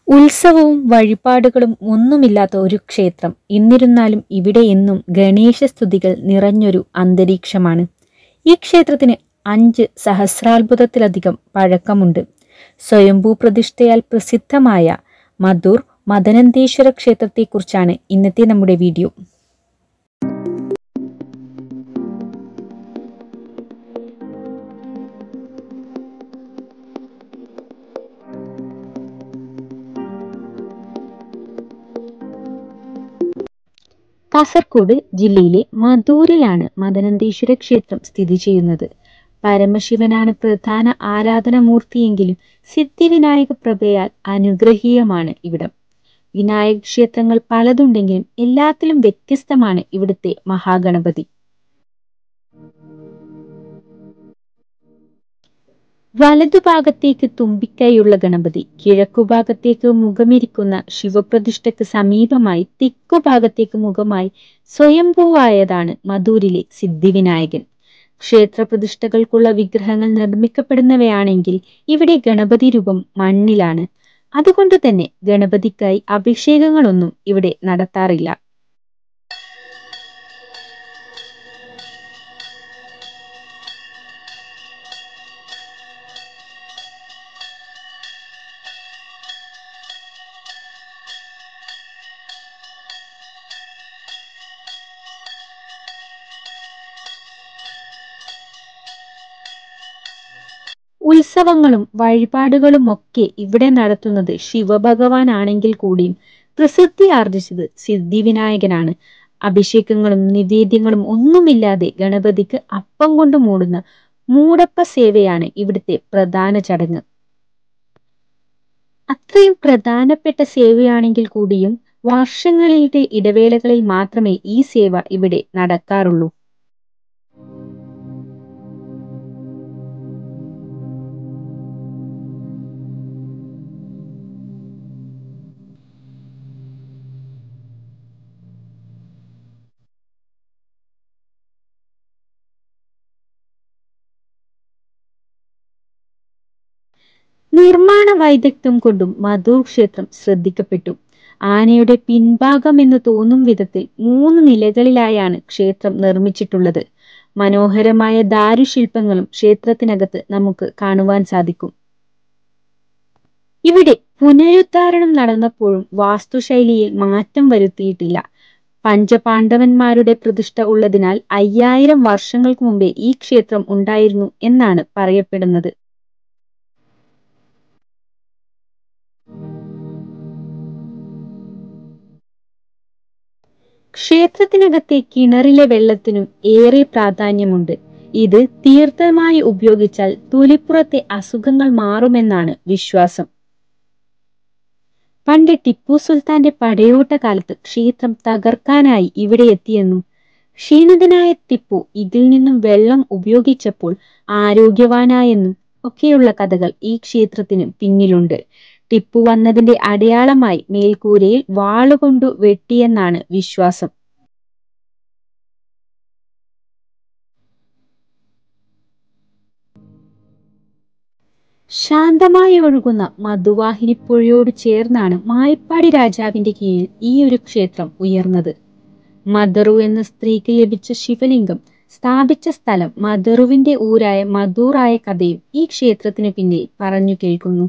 ഉത്സവവും വഴിപാടുകളും ഒന്നുമില്ലാത്ത ഒരു ക്ഷേത്രം എന്നിരുന്നാലും ഇവിടെ എന്നും ഗണേശസ്തുതികൾ നിറഞ്ഞൊരു അന്തരീക്ഷമാണ് ഈ ക്ഷേത്രത്തിന് അഞ്ച് സഹസ്രാത്ഭുതത്തിലധികം പഴക്കമുണ്ട് സ്വയംഭൂ പ്രതിഷ്ഠയാൽ പ്രസിദ്ധമായ മധൂർ മദനന്തേശ്വര ക്ഷേത്രത്തെക്കുറിച്ചാണ് ഇന്നത്തെ നമ്മുടെ വീഡിയോ കാസർഗോഡ് ജില്ലയിലെ മധൂരിലാണ് മദനന്തേശ്വര ക്ഷേത്രം സ്ഥിതി ചെയ്യുന്നത് പരമശിവനാണ് പ്രധാന ആരാധനാമൂർത്തിയെങ്കിലും സിദ്ധിവിനായക പ്രഭയാൽ അനുഗ്രഹീയമാണ് ഇവിടം വിനായക ക്ഷേത്രങ്ങൾ പലതുണ്ടെങ്കിലും എല്ലാത്തിലും വ്യത്യസ്തമാണ് ഇവിടുത്തെ മഹാഗണപതി വലതുഭാഗത്തേക്ക് തുമ്പിക്കൈയുള്ള ഗണപതി കിഴക്കുഭാഗത്തേക്ക് മുഖമിരിക്കുന്ന ശിവപ്രതിഷ്ഠയ്ക്ക് സമീപമായി തെക്കുഭാഗത്തേക്ക് മുഖമായി സ്വയംഭൂവായതാണ് മധൂരിലെ സിദ്ധിവിനായകൻ ക്ഷേത്രപ്രതിഷ്ഠകൾക്കുള്ള വിഗ്രഹങ്ങൾ നിർമ്മിക്കപ്പെടുന്നവയാണെങ്കിൽ ഇവിടെ ഗണപതി രൂപം മണ്ണിലാണ് അതുകൊണ്ട് തന്നെ ഗണപതിക്കായി അഭിഷേകങ്ങളൊന്നും ഇവിടെ നടത്താറില്ല ഉത്സവങ്ങളും വഴിപാടുകളും ഒക്കെ ഇവിടെ നടത്തുന്നത് ശിവഭഗവാനാണെങ്കിൽ കൂടിയും പ്രസിദ്ധി ആർജിച്ചത് സിദ്ധിവിനായകനാണ് അഭിഷേകങ്ങളും നിവേദ്യങ്ങളും ഒന്നുമില്ലാതെ ഗണപതിക്ക് അപ്പം കൊണ്ട് മൂടുന്ന മൂടപ്പ സേവയാണ് ഇവിടുത്തെ പ്രധാന ചടങ്ങ് അത്രയും പ്രധാനപ്പെട്ട സേവയാണെങ്കിൽ കൂടിയും വർഷങ്ങളുടെ ഇടവേളകളിൽ മാത്രമേ ഈ സേവ ഇവിടെ നടക്കാറുള്ളൂ നിർമ്മാണ വൈദഗ്ധ്യം കൊണ്ടും മധൂർ ക്ഷേത്രം ശ്രദ്ധിക്കപ്പെട്ടു ആനയുടെ പിൻഭാഗം എന്ന് തോന്നും വിധത്തിൽ മൂന്ന് നിലകളിലായാണ് ക്ഷേത്രം നിർമ്മിച്ചിട്ടുള്ളത് മനോഹരമായ ദാരുശില്പങ്ങളും ക്ഷേത്രത്തിനകത്ത് നമുക്ക് കാണുവാൻ സാധിക്കും ഇവിടെ പുനരുദ്ധാരണം നടന്നപ്പോഴും വാസ്തുശൈലിയിൽ മാറ്റം വരുത്തിയിട്ടില്ല പഞ്ചപാണ്ഡവന്മാരുടെ പ്രതിഷ്ഠ ഉള്ളതിനാൽ അയ്യായിരം വർഷങ്ങൾക്ക് മുമ്പേ ഈ ക്ഷേത്രം ഉണ്ടായിരുന്നു എന്നാണ് പറയപ്പെടുന്നത് ക്ഷേത്രത്തിനകത്തെ കിണറിലെ വെള്ളത്തിനും ഏറെ പ്രാധാന്യമുണ്ട് ഇത് തീർത്ഥമായി ഉപയോഗിച്ചാൽ തൊലിപ്പുറത്തെ അസുഖങ്ങൾ മാറുമെന്നാണ് വിശ്വാസം പണ്ട് ടിപ്പു സുൽത്താന്റെ പടയോട്ട കാലത്ത് ക്ഷേത്രം തകർക്കാനായി ഇവിടെ എത്തിയെന്നും ക്ഷീണിതനായ ടിപ്പു ഇതിൽ നിന്നും വെള്ളം ഉപയോഗിച്ചപ്പോൾ ആരോഗ്യവാനായെന്നും ഒക്കെയുള്ള കഥകൾ ഈ ക്ഷേത്രത്തിന് പിന്നിലുണ്ട് ടിപ്പു വന്നതിന്റെ അടയാളമായി മേൽക്കൂരയിൽ വാളുകൊണ്ടു വെട്ടിയെന്നാണ് വിശ്വാസം ശാന്തമായി ഒഴുകുന്ന മധുവാഹിനി പുഴയോട് ചേർന്നാണ് മായപ്പാടി രാജാവിന്റെ കീഴിൽ ഈ ഒരു ക്ഷേത്രം ഉയർന്നത് മദറു എന്ന സ്ത്രീക്ക് ലഭിച്ച ശിവലിംഗം സ്ഥാപിച്ച സ്ഥലം മദറുവിന്റെ ഊരായ മധൂറായ കഥയും ഈ ക്ഷേത്രത്തിനു പിന്നിൽ പറഞ്ഞു കേൾക്കുന്നു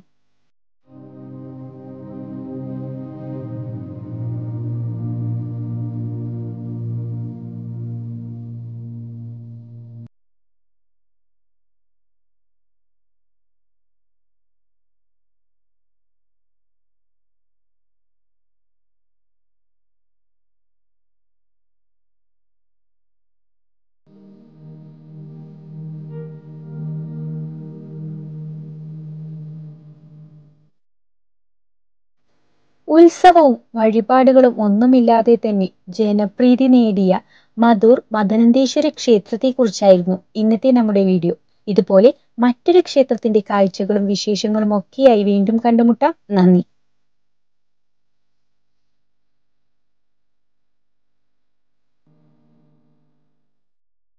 ഉത്സവവും വഴിപാടുകളും ഒന്നുമില്ലാതെ തന്നെ ജനപ്രീതി നേടിയ മധൂർ മദനന്തേശ്വര ക്ഷേത്രത്തെക്കുറിച്ചായിരുന്നു ഇന്നത്തെ നമ്മുടെ വീഡിയോ ഇതുപോലെ മറ്റൊരു ക്ഷേത്രത്തിന്റെ കാഴ്ചകളും വിശേഷങ്ങളും ഒക്കെയായി വീണ്ടും കണ്ടുമുട്ടാം നന്ദി